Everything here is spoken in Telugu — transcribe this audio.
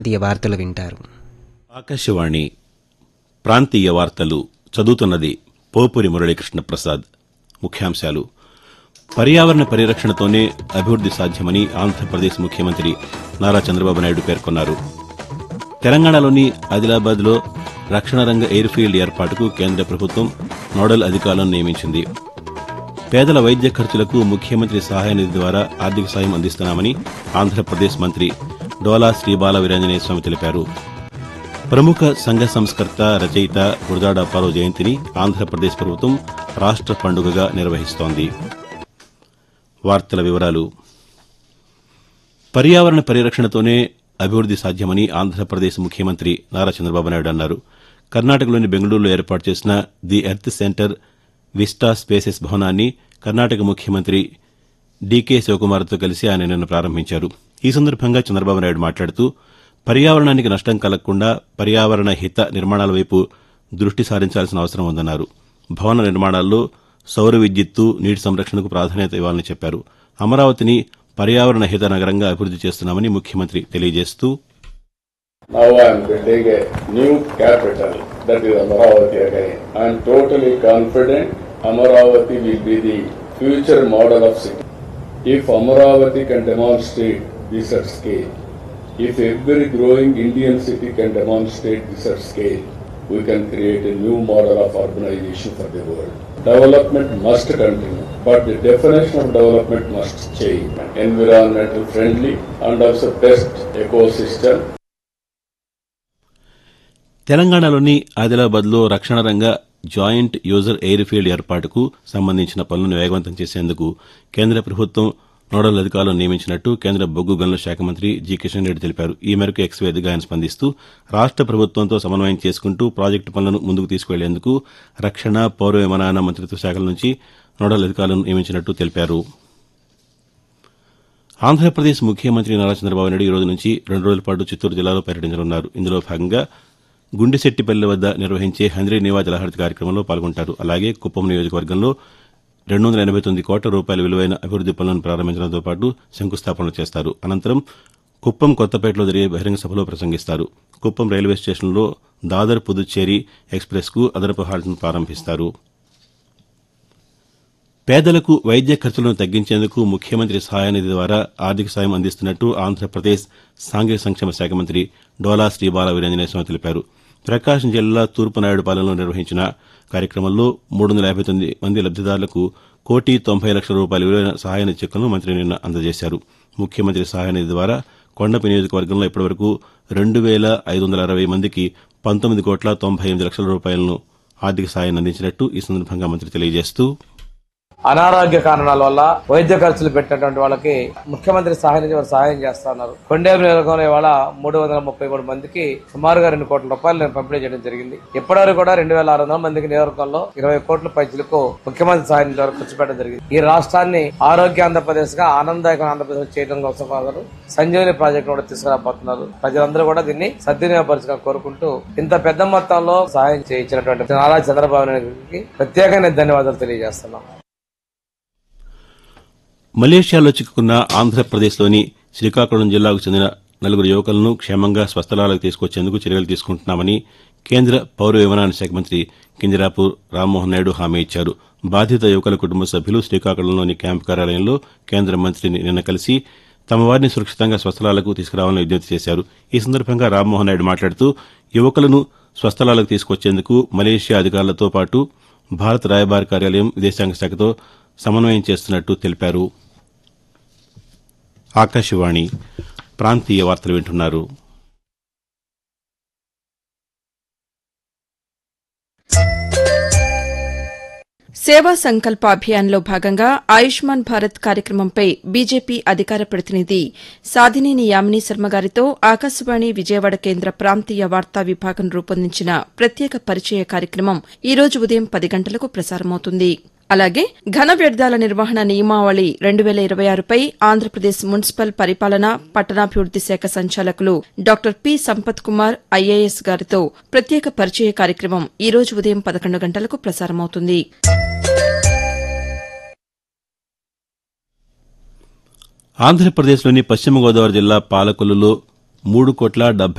ప్రాంతీయ వార్తలు వింటారు ఆకాశవాణి ప్రాంతీయ వార్తలు చదువుతున్నది పోపురి మురళీకృష్ణ ప్రసాద్ ముఖ్యాంశాలు పర్యావరణ పరిరక్షణతోనే అభివృద్ది సాధ్యమని ఆంధ్రప్రదేశ్ ముఖ్యమంత్రి నారా చంద్రబాబు నాయుడు పేర్కొన్నారు తెలంగాణలోని ఆదిలాబాద్లో రక్షణ రంగ ఎయిర్ ఫీల్డ్ ఏర్పాటుకు కేంద్ర ప్రభుత్వం నోడల్ అధికారులను నియమించింది పేదల వైద్య ఖర్చులకు ముఖ్యమంత్రి సహాయ నిధి ద్వారా ఆర్థిక సాయం అందిస్తున్నామని ఆంధ్రప్రదేశ్ మంత్రి డోలా శ్రీబాల వీరాంజనేయ స్వామి తెలిపారు ప్రముఖ సంఘ సంస్కర్త రచయిత గురజాడ అప్పారావు జయంతిని ఆంధ్రప్రదేశ్ ప్రభుత్వం రాష్ట్ర పండుగగా నిర్వహిస్తోంది వార్తల వివరాలు పర్యావరణ పరిరక్షణతోనే అభివృద్ది సాధ్యమని ఆంధ్రప్రదేశ్ ముఖ్యమంత్రి నారా చంద్రబాబు నాయుడు అన్నారు కర్ణాటకలోని బెంగళూరులో ఏర్పాటు చేసిన the Earth Centre Vista Spaces భవనాన్ని కర్ణాటక ముఖ్యమంత్రి డీకే శివకుమార్తో కలిసి ఆయన నిన్న ప్రారంభించారు ఈ సందర్భంగా చంద్రబాబు నాయుడు మాట్లాడుతూ పర్యావరణానికి నష్టం కలగకుండా పర్యావరణ హిత నిర్మాణాల వైపు దృష్టి సారించాల్సిన అవసరం ఉందన్నారు భవన నిర్మాణాల్లో సౌర విద్యుత్తు నీటి సంరక్షణకు ప్రాధాన్యత ఇవ్వాలని చెప్పారు అమరావతిని పర్యావరణ హిత నగరంగా అభివృద్ది చేస్తున్నామని ముఖ్యమంత్రి తెలియజేస్తూ Now I am building a new capital, that is Amaravati again. I am totally confident Amaravati will be the future model of city. If Amaravati can demonstrate this at scale, if every growing Indian city can demonstrate this at scale, we can create a new model of urbanization for the world. Development must continue, but the definition of development must change. Environmental friendly and also best ecosystem తెలంగాణలోని ఆదిలాబాద్లో రక్షణ రంగ జాయింట్ యూజర్ ఎయిర్ ఫీల్డ్ ఏర్పాటుకు సంబంధించిన పనులను వేగవంతం చేసేందుకు కేంద్ర ప్రభుత్వం నోడల్ అధికారులను నియమించినట్టు కేంద్ర బొగ్గు గనుల శాఖ మంత్రి జి కిషన్ రెడ్డి తెలిపారు ఈ మేరకు ఎక్స్ వేదికగా ఆయన స్పందిస్తూ రాష్ట ప్రభుత్వంతో సమన్వయం చేసుకుంటూ ప్రాజెక్టు పనులను ముందుకు తీసుకువెళ్లేందుకు రక్షణ పౌర విమానయాన మంత్రిత్వ శాఖల నుంచి నోడల్ అధికారులను నియమించినట్టు తెలిపారు ఆంధ్రప్రదేశ్ ముఖ్యమంత్రి నారా చంద్రబాబు నాయుడు ఈ రోజు నుంచి రెండు రోజుల పాటు చిత్తూరు జిల్లాలో పర్యటించనున్నారు ఇందులో భాగంగా గుండెశెట్టిపల్లి వద్ద నిర్వహించే హంద్రీ నివా జలహరిత కార్యక్రమంలో పాల్గొంటారు అలాగే కుప్పం నియోజకవర్గంలో రెండు వందల ఎనభై తొమ్మిది కోట్ల రూపాయల విలువైన అభివృద్ది పనులను ప్రారంభించడంతో పాటు శంకుస్థాపనలు చేస్తారు అనంతరం కుప్పం కొత్తపేటలో జరిగే బహిరంగ సభలో ప్రసంగిస్తారు కుప్పం రైల్వే స్టేషన్లో దాదర్ పుదుచ్చేరి ఎక్స్ప్రెస్కు అదనపు హాల్ట్ను ప్రారంభిస్తారు పేదలకు వైద్య ఖర్చులను తగ్గించేందుకు ముఖ్యమంత్రి సహాయనిధి ద్వారా ఆర్థిక సాయం అందిస్తున్నట్టు ఆంధ్రప్రదేశ్ సాంఘిక సంక్షేమ శాఖ మంత్రి డోలా శ్రీబాల వీరాంజనేయ స్వామి తెలిపారు ప్రకాశం జిల్లా తూర్పునాయుడుపాలెంలో నిర్వహించిన కార్యక్రమంలో మూడు వందల యాభై తొమ్మిది మంది లబ్దిదారులకు కోటి తొంభై లక్షల రూపాయల విలువైన సహాయాన్ని చెక్కులను మంత్రి నిన్న అందజేశారు ముఖ్యమంత్రి సహాయనిధి ద్వారా కొండపి నియోజకవర్గంలో ఇప్పటివరకు రెండు వేల ఐదు వందల అరవై మందికి పంతొమ్మిది కోట్ల తొంభై ఎనిమిది లక్షల రూపాయలను ఆర్థిక సాయాన్ని అందించినట్టు ఈ సందర్భంగా మంత్రి తెలియజేస్తూ అనారోగ్య కారణాల వల్ల వైద్య ఖర్చులు పెట్టినటువంటి వాళ్ళకి ముఖ్యమంత్రి సహాయ నిధి వారు సహాయం చేస్తున్నారు కొండేరు నియోజకవర్గంలో ఇవాళ మూడు వందల ముప్పై మూడు మందికి సుమారుగా రెండు కోట్ల రూపాయలు నేను పంపిణీ చేయడం జరిగింది ఇప్పటివరకు కూడా రెండు వేల ఆరు వందల మందికి నియోజకవర్గంలో ఇరవై కోట్ల పైసలకు ముఖ్యమంత్రి సహాయ నిధి వరకు ఖర్చు పెట్టడం జరిగింది ఈ రాష్ట్రాన్ని ఆరోగ్య ఆంధ్రప్రదేశ్ గా ఆనందదాయక ఆంధ్రప్రదేశ్ చేయడం కోసం వారు సంజీవని ప్రాజెక్ట్ కూడా తీసుకురాబోతున్నారు ప్రజలందరూ కూడా దీన్ని సద్వినియోగపరచుగా కోరుకుంటూ ఇంత పెద్ద మొత్తంలో సహాయం చేయించినటువంటి నారా చంద్రబాబు నాయుడుకి ప్రత్యేకంగా ధన్యవాదాలు తెలియజేస్తున్నాం మలేషియాలో చిక్కుకున్న ఆంధ్రప్రదేశ్లోని శ్రీకాకుళం జిల్లాకు చెందిన నలుగురు యువకులను క్షేమంగా స్వస్థలాలకు తీసుకొచ్చేందుకు చర్యలు తీసుకుంటున్నామని కేంద్ర పౌర విమానయాన శాఖ మంత్రి కింజరాపు రామ్మోహన్ నాయుడు హామీ ఇచ్చారు బాధిత యువకుల కుటుంబ సభ్యులు శ్రీకాకుళంలోని క్యాంపు కార్యాలయంలో కేంద్ర మంత్రిని నిన్న కలిసి తమ వారిని సురక్షితంగా స్వస్థలాలకు తీసుకురావాలని విజ్ఞప్తి చేశారు ఈ సందర్భంగా రామ్మోహన్ నాయుడు మాట్లాడుతూ యువకులను స్వస్థలాలకు తీసుకొచ్చేందుకు మలేషియా అధికారులతో పాటు భారత రాయబార కార్యాలయం విదేశాంగ శాఖతో సమన్వయం చేస్తున్నట్టు తెలిపారు ఆకాశవాణి ప్రాంతీయ వార్తలు వింటున్నారు సేవా సంకల్ప అభియాన్లో భాగంగా ఆయుష్మాన్ భారత్ కార్యక్రమంపై బీజేపీ అధికార ప్రతినిధి సాధినేని యామిని శర్మ గారితో ఆకాశవాణి విజయవాడ కేంద్ర ప్రాంతీయ వార్తా విభాగం రూపొందించిన ప్రత్యేక పరిచయ కార్యక్రమం ఈ రోజు ఉదయం పది గంటలకు ప్రసారమవుతుంది అలాగే ఘన వ్యర్థాల నిర్వహణ నియమావళి రెండు వేల ఇరవై ఆరుపై ఆంధ్రప్రదేశ్ మున్సిపల్ పరిపాలన పట్టణాభివృద్ది శాఖ సంచాలకులు doctor P Sampath Kumar IAS గారితో ప్రత్యేక పరిచయ కార్యక్రమం ఈ రోజు ఉదయం పదకొండు గంటలకు ప్రసారమవుతుంది ఆంధ్రప్రదేశ్లోని పశ్చిమ గోదావరి జిల్లా పాలకొల్లులో మూడు కోట్ల డెబ్బై